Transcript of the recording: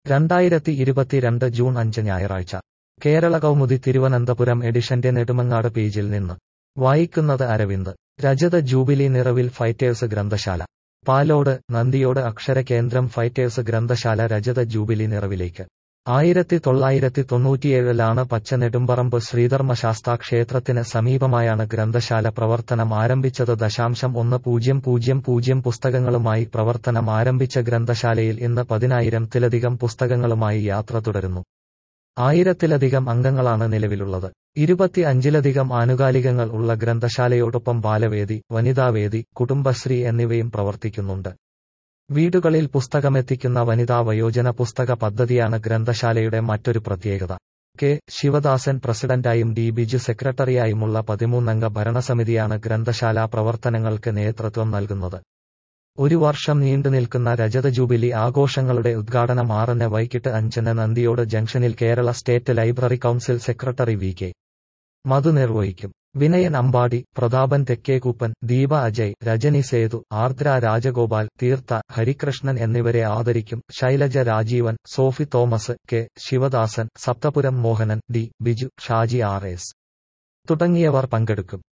രണ്ടായിരത്തി ഇരുപത്തിരണ്ട് ജൂൺ അഞ്ച് ഞായറാഴ്ച കേരള കൗമുദി തിരുവനന്തപുരം എഡിഷന്റെ നെടുമങ്ങാട് പേജിൽ നിന്ന് വായിക്കുന്നത് അരവിന്ദ് രജത ജൂബിലി നിറവിൽ ഫൈറ്റേഴ്സ് ഗ്രന്ഥശാല പാലോട് നന്ദിയോട് അക്ഷര കേന്ദ്രം ഫൈറ്റേഴ്സ് ഗ്രന്ഥശാല രജത ജൂബിലി നിറവിലേക്ക് ആയിരത്തി തൊള്ളായിരത്തി തൊണ്ണൂറ്റിയേഴിലാണ് പച്ചനെടുമ്പറമ്പ് ശ്രീധർമ്മശാസ്താ ക്ഷേത്രത്തിന് സമീപമായാണ് ഗ്രന്ഥശാല പ്രവർത്തനം ആരംഭിച്ചത് ദശാംശം ഒന്ന് പൂജ്യം പൂജ്യം പൂജ്യം പുസ്തകങ്ങളുമായി പ്രവർത്തനം ആരംഭിച്ച ഗ്രന്ഥശാലയിൽ ഇന്ന് പതിനായിരത്തിലധികം പുസ്തകങ്ങളുമായി യാത്ര തുടരുന്നു ആയിരത്തിലധികം അംഗങ്ങളാണ് നിലവിലുള്ളത് ഇരുപത്തി അഞ്ചിലധികം ആനുകാലികങ്ങൾ ഉള്ള ഗ്രന്ഥശാലയോടൊപ്പം ബാലവേദി വനിതാവേദി കുടുംബശ്രീ എന്നിവയും പ്രവർത്തിക്കുന്നുണ്ട് വീടുകളിൽ പുസ്തകമെത്തിക്കുന്ന വനിതാ വയോജന പുസ്തക പദ്ധതിയാണ് ഗ്രന്ഥശാലയുടെ മറ്റൊരു പ്രത്യേകത കെ ശിവദാസൻ പ്രസിഡന്റായും ഡി ബിജു സെക്രട്ടറിയായുമുള്ള പതിമൂന്നംഗ ഭരണസമിതിയാണ് ഗ്രന്ഥശാല പ്രവർത്തനങ്ങൾക്ക് നേതൃത്വം നൽകുന്നത് ഒരു വർഷം നീണ്ടുനിൽക്കുന്ന രജത ജൂബിലി ആഘോഷങ്ങളുടെ ഉദ്ഘാടനം ആറിന് വൈകിട്ട് അഞ്ചിന് നന്ദിയോട് ജംഗ്ഷനിൽ Kerala state library council secretary V K Madhu നിർവഹിക്കും വിനയൻ അമ്പാടി പ്രതാപൻ തെക്കേകൂപ്പൻ ദീപ അജയ് രജനി സേതു ആർദ്ര രാജഗോപാൽ തീർത്ഥ ഹരികൃഷ്ണൻ എന്നിവരെ ആദരിക്കും Shailaja Rajeevan Sophie Thomas K Sivadasan Saptapuram Mohanan D Biju Shaji R S തുടങ്ങിയവർ പങ്കെടുക്കും